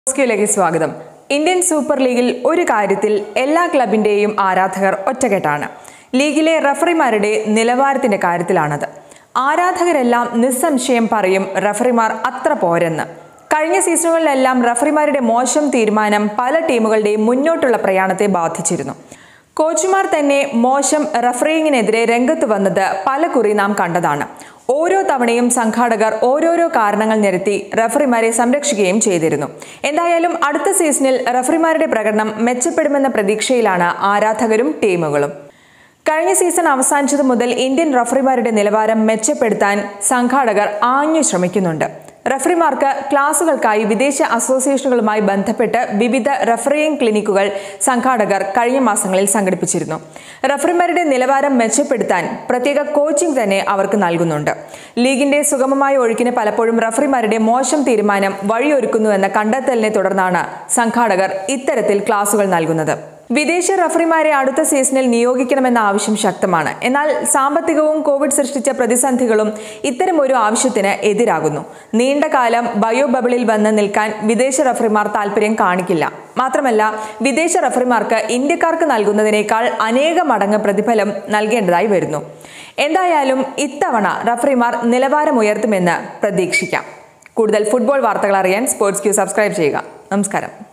സ്ക്യൂലേക്ക് സ്വാഗതം Indian super ലീഗിൽ ഒരു കാര്യത്തിൽ എല്ലാ ക്ലബിന്റെയും ആരാധകർ ഒറ്റക്കെട്ടാണ് ലീഗിലെ റഫറിമാരുടെ നിലവാരത്തിന്റെ കാര്യത്തിലാണത് ആരാധകരെല്ലാം നിസ്സംശയം പറയും റഫറിമാർ അത്ര പോരെന്ന് കഴിഞ്ഞ സീസണുകളിലെല്ലാം റഫറിമാരുടെ മോശം തീരുമാനം പല ടീമുകളുടെയും മുന്നോട്ടുള്ള പ്രയാണത്തെ ബാധിച്ചിരുന്നു കോച്ചുമാർ തന്നെ മോശം റഫറിങ്ങിനെതിരെ രംഗത്ത് വന്നത് പലകുറി നാം കണ്ടതാണ് ഓരോ തവണയും സംഘാടകർ ഓരോരോ കാരണങ്ങൾ നിരത്തി റഫറിമാരെ സംരക്ഷിക്കുകയും ചെയ്തിരുന്നു എന്തായാലും അടുത്ത സീസണിൽ റഫറിമാരുടെ പ്രകടനം മെച്ചപ്പെടുമെന്ന പ്രതീക്ഷയിലാണ് ആരാധകരും ടീമുകളും കഴിഞ്ഞ സീസൺ അവസാനിച്ചതു മുതൽ ഇന്ത്യൻ റഫറിമാരുടെ നിലവാരം മെച്ചപ്പെടുത്താൻ സംഘാടകർ ആഞ്ഞു ശ്രമിക്കുന്നുണ്ട് റഫറിമാർക്ക് ക്ലാസുകൾക്കായി വിദേശ അസോസിയേഷനുകളുമായി ബന്ധപ്പെട്ട് വിവിധ റഫറിയിങ് ക്ലിനിക്കുകൾ സംഘാടകർ കഴിഞ്ഞ മാസങ്ങളിൽ സംഘടിപ്പിച്ചിരുന്നു റഫറിമാരുടെ നിലവാരം മെച്ചപ്പെടുത്താൻ പ്രത്യേക കോച്ചിംഗ് തന്നെ അവർക്ക് നൽകുന്നുണ്ട് ലീഗിന്റെ സുഗമമായ ഒഴുക്കിന് പലപ്പോഴും റഫറിമാരുടെ മോശം തീരുമാനം വഴിയൊരുക്കുന്നുവെന്ന കണ്ടെത്തലിനെ തുടർന്നാണ് സംഘാടകർ ഇത്തരത്തിൽ ക്ലാസുകൾ നൽകുന്നത് വിദേശ റഫറിമാരെ അടുത്ത സീസണിൽ നിയോഗിക്കണമെന്ന ആവശ്യം ശക്തമാണ് എന്നാൽ സാമ്പത്തികവും കോവിഡ് സൃഷ്ടിച്ച പ്രതിസന്ധികളും ഇത്തരം ഒരു ആവശ്യത്തിന് എതിരാകുന്നു നീണ്ടകാലം ബയോ ബബിളിൽ വന്ന് നിൽക്കാൻ വിദേശ റഫറിമാർ താല്പര്യം കാണിക്കില്ല മാത്രമല്ല വിദേശ റഫറിമാർക്ക് ഇന്ത്യക്കാർക്ക് നൽകുന്നതിനേക്കാൾ അനേക മടങ്ങ് പ്രതിഫലം നൽകേണ്ടതായി വരുന്നു എന്തായാലും ഇത്തവണ റഫറിമാർ നിലവാരമുയർത്തുമെന്ന് പ്രതീക്ഷിക്കാം കൂടുതൽ ഫുട്ബോൾ വാർത്തകൾ അറിയാൻ സ്പോർട്സ് ക്യൂ സബ്സ്ക്രൈബ് ചെയ്യുക നമസ്കാരം